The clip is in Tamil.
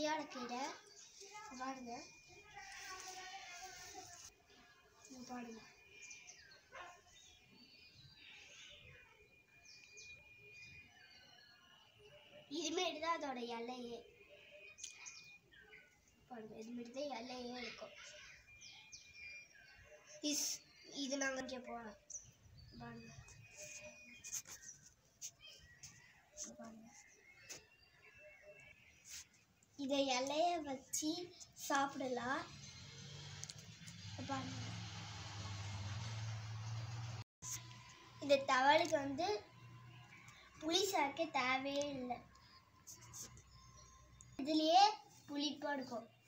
கல்யாண கீரை பாருங்க இங்க பாருங்க இதுமாரி தான் அதோட இலையே பாருங்க இதுமாரி தான் இலையே இருக்கும் இஸ் இது நாங்கள் இங்கே போகிறோம் பாருங்க இங்க பாருங்க இதை இலைய வச்சு சாப்பிடலாம் இங்க பாருங்க இந்த தவளுக்கு வந்து புளி சேர்க்க தேவையே இல்லை இதுலயே புளிப்பாக இருக்கும்